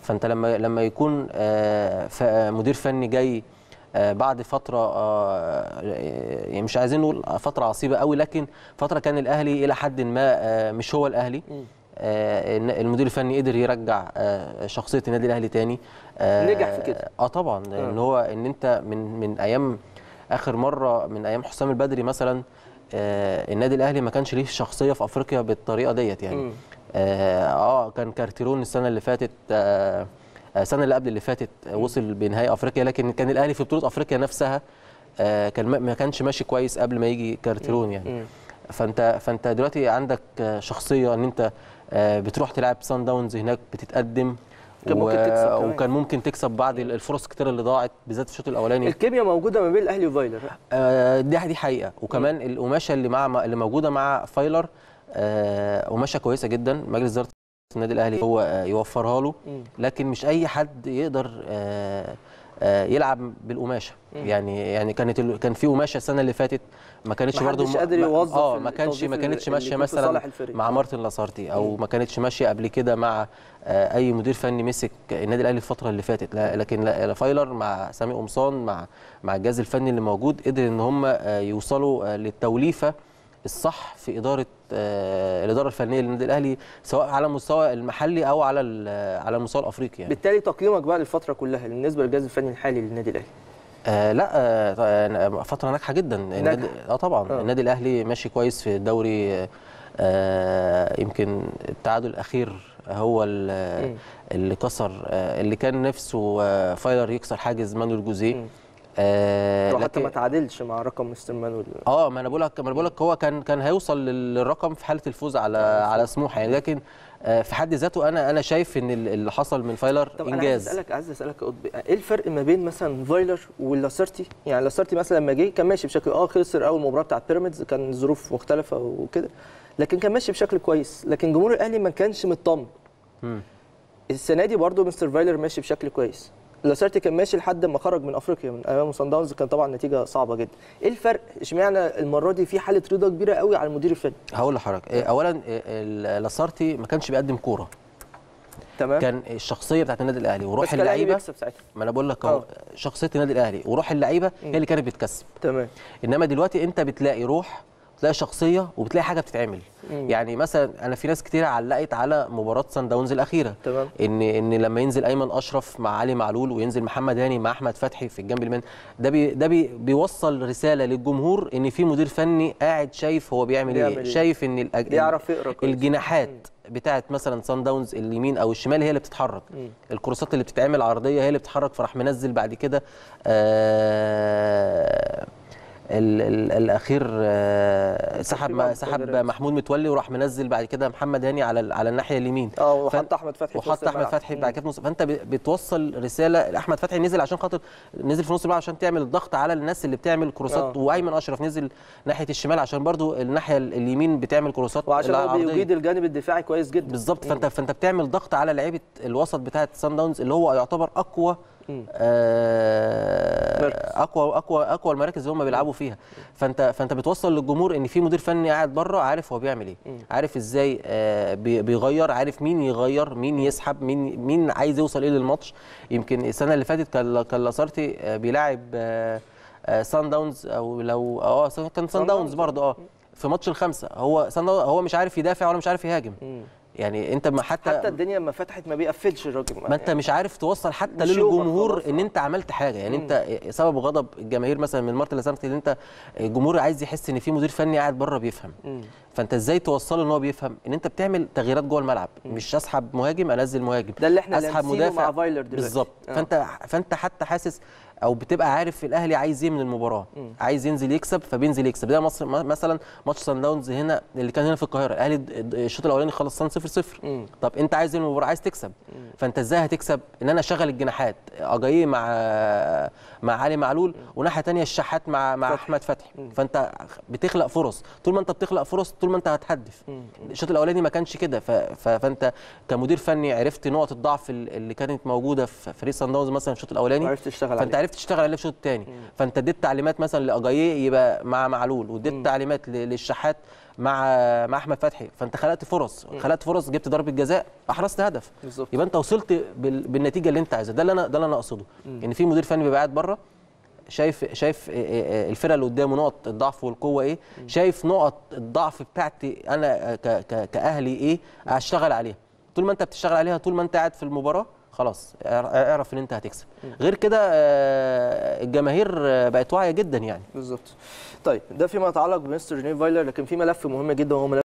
فانت لما لما يكون آه، ف- مدير فني جاي آه، بعد فتره آه، يعني مش عايزين نقول فتره عصيبه قوي لكن فتره كان الاهلي الى حد ما آه، مش هو الاهلي آه، إن المدير الفني قدر يرجع آه، شخصيه النادي الاهلي تاني آه، نجح في كده. اه طبعا ان هو ان انت من من ايام اخر مره من ايام حسام البدري مثلا آه النادي الاهلي ما كانش ليه شخصيه في افريقيا بالطريقه ديت يعني مم. اه, آه كان كارتيرون السنه اللي فاتت آه آه، السنه اللي قبل اللي فاتت آه، وصل بنهائي افريقيا لكن كان الاهلي في بطوله افريقيا نفسها آه كان ما- ما كانش ماشي كويس قبل ما يجي كارتيرون يعني مم. فانت فانت دلوقتي عندك آه، شخصيه ان انت آه، بتروح تلعب سان داونز هناك بتتقدم كان ممكن تكسب كمان. وكان ممكن تكسب بعد الفرص كتير اللي ضاعت بالذات في الشوط الاولاني الكيمياء موجوده ما بين الاهلي وفايلر آه، دي دي حقيقه وكمان القماشه اللي مع اللي موجوده مع فايلر آه، قماشه كويسه جدا مجلس اداره النادي الاهلي هو آه، يوفرها له مم. لكن مش اي حد يقدر آه، آه، يلعب بالقماشه يعني يعني كانت ال- كان في قماشه السنه اللي فاتت ما كانتش برضه محدش قادر يوظف اه ما كانش التوظيف ما اللي- كانتش اللي ماشيه يكون في مثلا صالح الفريق. مع مارتن لاسارتي او ما كانتش ماشيه قبل كده مع آه، اي مدير فني مسك النادي الاهلي الفتره اللي فاتت لا لكن لا لا فايلر مع سامي قمصان مع مع الجهاز الفني اللي موجود قدر ان هم آه، يوصلوا آه، للتوليفه الصح في اداره آه، الاداره الفنيه للنادي الاهلي سواء على المستوى المحلي او على ال- على المستوى الافريقي يعني بالتالي تقييمك بقى للفتره كلها بالنسبه للجهاز الفني الحالي للنادي الاهلي آه لا آه ط- فتره ناجحه جدا النادي اه طبعا آه. آه. النادي الاهلي ماشي كويس في الدوري آه يمكن التعادل الاخير هو ال- مم. اللي كسر آه اللي كان نفسه آه فايلر يكسر حاجز مانويل جوزيه مم. آه وحتى لكن- ما تعادلش مع رقم مستر مانويل اه ما انا بقول لك ما انا بقول لك هو كان كان هيوصل للرقم في حاله الفوز على على سموحه يعني لكن آه في حد ذاته انا انا شايف ان ال- اللي حصل من فايلر طب انا عايز انجاز اسالك عايز اسالك يا قطب ايه الفرق ما بين مثلا فايلر واللاسارتي يعني لاسارتي مثلا لما جه كان ماشي بشكل اه خسر اول مباراه بتاعت بيراميدز كان ظروف مختلفه وكده لكن كان ماشي بشكل كويس لكن جمهور الاهلي ما كانش مطمن مم. السنه دي برضو مستر فايلر ماشي بشكل كويس لاسارتي كان ماشي لحد ما خرج من افريقيا من امام صن داونز كان طبعا نتيجه صعبه جدا ايه الفرق اشمعنى المره دي في حاله رضا كبيره قوي على المدير الفني هقول لحضرتك إيه، اولا إيه، ال- لاسارتي ما كانش بيقدم كوره تمام كان الشخصيه بتاعت النادي الاهلي بس وروح كان الأهلي اللعيبه بيكسب ساعتها ما انا بقول لك اهو آه. شخصيه النادي الاهلي وروح اللعيبه هي اللي كانت بتكسب تمام انما دلوقتي انت بتلاقي روح بتلاقي شخصيه وبتلاقي حاجه بتتعمل مم. يعني مثلا انا في ناس كتير علقت على مباراه سان داونز الاخيره تمام. ان ان لما ينزل ايمن اشرف مع علي معلول وينزل محمد هاني مع احمد فتحي في الجنب اليمين ده بي ده بي بيوصل رساله للجمهور ان في مدير فني قاعد شايف هو بيعمل, بيعمل ايه إيه. شايف ان الأج... بيعرف يقرا كويس. الجناحات بتاعت مثلا سان داونز اليمين او الشمال هي اللي بتتحرك مم. الكروسات اللي بتتعمل عرضيه هي اللي بتتحرك فراح منزل بعد كده آه ال ال الاخير آه سحب بعض سحب التغييرات. محمود متولي وراح منزل بعد كده محمد هاني على ال- على الناحيه اليمين اه وحط فأنت- احمد فتحي في وحط وسط احمد الملعب. فتحي بعد كده في نص فانت ب- بتوصل رساله احمد فتحي نزل عشان خاطر نزل في نص الملعب عشان تعمل الضغط على الناس اللي بتعمل كروسات آه. وايمن اشرف نزل ناحيه الشمال عشان برضو الناحيه اليمين بتعمل كروسات وعشان هو العرضية. بيجيد الجانب الدفاعي كويس جدا بالظبط فانت فانت بتعمل ضغط على لعيبه الوسط بتاعه سان داونز اللي هو يعتبر اقوى مم. آه مركز. اقوى اقوى اقوى المراكز اللي هم بيلعبوا فيها فانت فانت بتوصل للجمهور ان في مدير فني قاعد بره عارف هو بيعمل ايه عارف ازاي آه بي- بيغير عارف مين يغير مين يسحب مين مين عايز يوصل ايه للماتش يمكن السنه اللي فاتت كان كان لاسارتي آه بيلاعب آه آه سان داونز او لو اه كان سان سان داونز داونز. برضه اه في ماتش الخمسه هو سان داونز هو مش عارف يدافع ولا مش عارف يهاجم مم. يعني انت ما حتى حتى الدنيا ما فتحت ما بيقفلش الراجل ما انت مش عارف توصل حتى مش يومك للجمهور خلاص، ان آه. انت عملت حاجه يعني انت سبب غضب الجماهير مثلا من مارتن لاسارتي ان انت الجمهور عايز يحس ان في مدير فني قاعد بره بيفهم مم. فانت ازاي توصله ان هو بيفهم ان انت بتعمل تغييرات جوه الملعب مش اسحب مهاجم انزل مهاجم ده اللي احنا اسحب لامسينه مدافع مع فايلر دلوقتي. بالظبط آه. فانت فانت حتى حاسس او بتبقى عارف الاهلي عايز ايه من المباراه عايز ينزل يكسب فبينزل يكسب ده مصر مثلا ماتش سان داونز هنا اللي كان هنا في القاهره الاهلي د- الشوط الاولاني خلص سان 0 0 مم. طب انت عايز ايه من المباراه عايز تكسب فانت ازاي هتكسب ان انا اشغل الجناحات اجاييه مع مع علي معلول وناحيه تانية الشحات مع مع احمد فتحي فانت بتخلق فرص طول ما انت بتخلق فرص طول طول ما انت هتحدف الشوط الاولاني ما كانش كده ف... ف... فانت كمدير فني عرفت نقط الضعف ال- اللي كانت موجوده في فريق سان داونز مثلا الشوط الاولاني وعرفت تشتغل فانت عليه. عرفت تشتغل عليه في الشوط الثاني فانت اديت تعليمات مثلا لاجاييه يبقى مع معلول واديت تعليمات ل- للشحات مع مع احمد فتحي فانت خلقت فرص خلقت فرص جبت ضربه جزاء احرزت هدف بالظبط. يبقى انت وصلت بال... بالنتيجه اللي انت عايزها ده اللي انا ده اللي انا اقصده ان في مدير فني بيبقى قاعد بره شايف شايف إيه- إيه- الفرقه اللي قدامه نقط الضعف والقوه ايه شايف نقط الضعف بتاعتي انا ك ك كاهلي ايه هشتغل عليها طول ما انت بتشتغل عليها طول ما انت قاعد في المباراه خلاص اعرف ان انت هتكسب غير كده آه، الجماهير آه، بقت واعيه جدا يعني بالظبط طيب ده فيما يتعلق بمستر جيني فايلر لكن في ملف مهم جدا وهو ملف